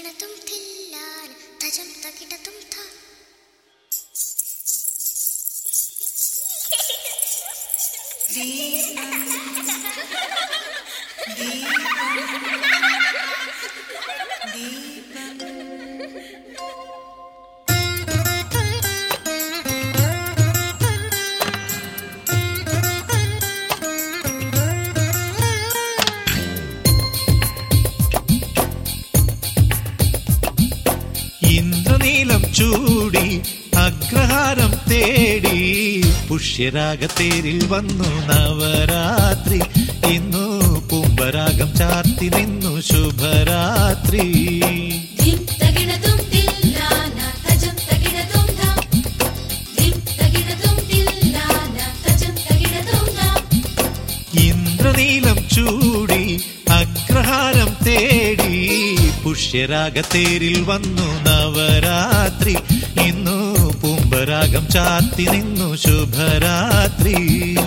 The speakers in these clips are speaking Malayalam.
തകിടതും തില്ലാന തജം തകിടതും ത ഇന്ദ്രനീലം ചൂടി അഗ്രഹാരം തേടി പുഷ്യരാഗത്തേരിൽ വന്നു നവരാത്രി ഇന്നു പുമ്പരാഗം ചാർത്തി നിന്നു ശുഭരാത്രി ധിം തകിടതും തില്ലാന തജം തകിടതും ധാം ധിം തകിടതും തില്ലാന തജം തകിടതും ധാം ഇന്ദ്രനീലം ചൂടി അഗ്രഹാരം തേടി പുഷ്യരാഗത്തേരിൽ വന്നു നവരാത്രി ഇന്നു പുമ്പരാഗം ചാർത്തി നിന്നു ശുഭരാത്രി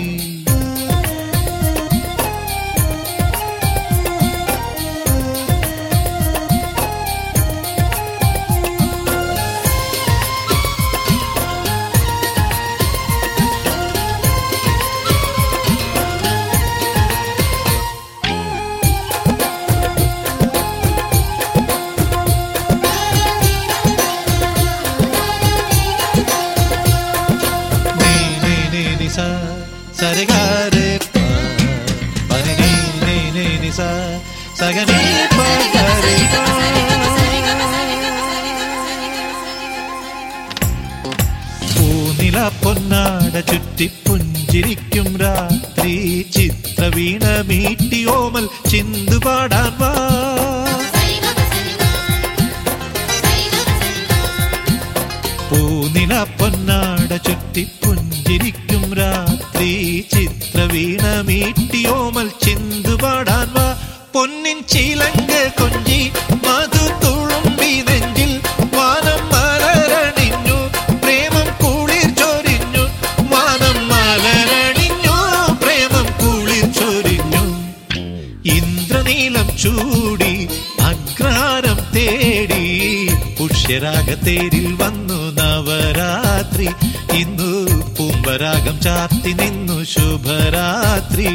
നീ നീ നീ നി സ സരഗാരെ പ പനി നീ നീ നീ നി സ സഗനി പ ഗരെ പൂനില പൊന്നാട ചുറ്റി പുഞ്ചിരിക്കും രാത്രി ചിത്രവീണ മീട്ടി ഓമൽ ചിന്തുപാടാൻ വാ പൂനില പൊന്നാട ചുറ്റി പുഞ്ചിരിക്കും രാത്രി ചിത്രവീണ മീട്ടിയോമൽ ചിന്തുപാടാൻ വാ പൊന്നിൻ ചീലങ്ക കൊഞ്ചി മധു തുളുമ്പി നെഞ്ചിൽ വാനം മലരണിഞ്ഞു പ്രേമം കുളിർ ചൊരിഞ്ഞു വാനം മലരണിഞ്ഞു പ്രേമം കുളിർ ചൊരിഞ്ഞു ഇന്ദ്രനീലം ചൂടി അഗ്രാരം തേടി പുഷ്യരാഗത്തേരിൽ വന്നു നവരാത്രി ഇന്നു പൂമ്പരാഗം ചാർത്തി നിന്നു ശുഭരാത്രി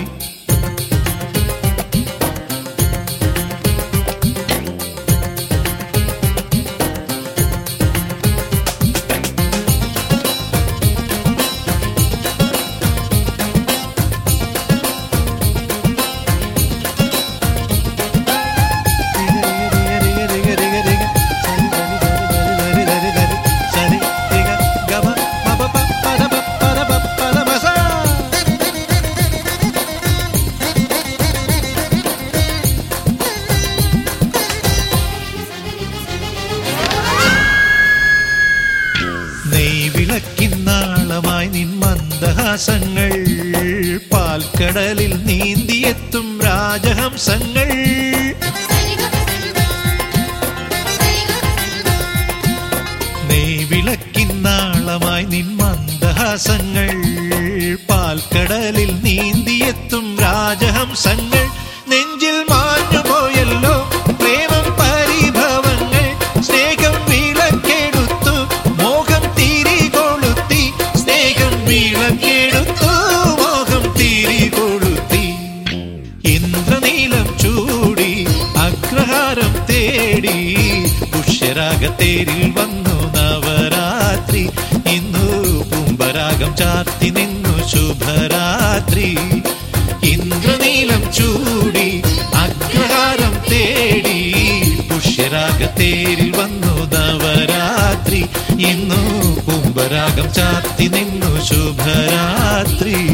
നെയ്വിളക്കിന്നാളമായി നിൻ മന്ദഹാസങ്ങൾ പാൽക്കടലിൽ നീന്തിയെത്തും രാജഹംസങ്ങൾ നെയ്വിളക്കിന്നാളമായി നിൻ മന്ദഹാസങ്ങൾ പാൽക്കടലിൽ നീന്തിയെത്തും രാജഹംസങ്ങൾ നെഞ്ചിൽ മാഞ്ഞു പോയല്ലോ പ്രേമം പരിഭവങ്ങൾ സ്നേഹം വിളക്കെടുത്തു മോഹം തിരി കൊളുത്തി സ്നേഹം വിളക്കെടുത്തു മോഹം തിരി കൊളുത്തി ഇന്ദ്രനീലം ചൂടി അഗ്രഹാരം തേടി പുഷ്യരാഗത്തേരിൽ വന്നു നവരാത്രി ഇന്നു പുമ്പരാഗം ചാർത്തി നിന്നു ശുഭരാത്രി ഇന്ദ്രനീലം ചൂടി അഗ്രഹാരം തേടി പുഷ്യരാഗത്തേരിൽ വന്നു നവരാത്രി ഇന്നു പുമ്പരാഗം ചാർത്തി നിന്നു ശുഭരാത്രി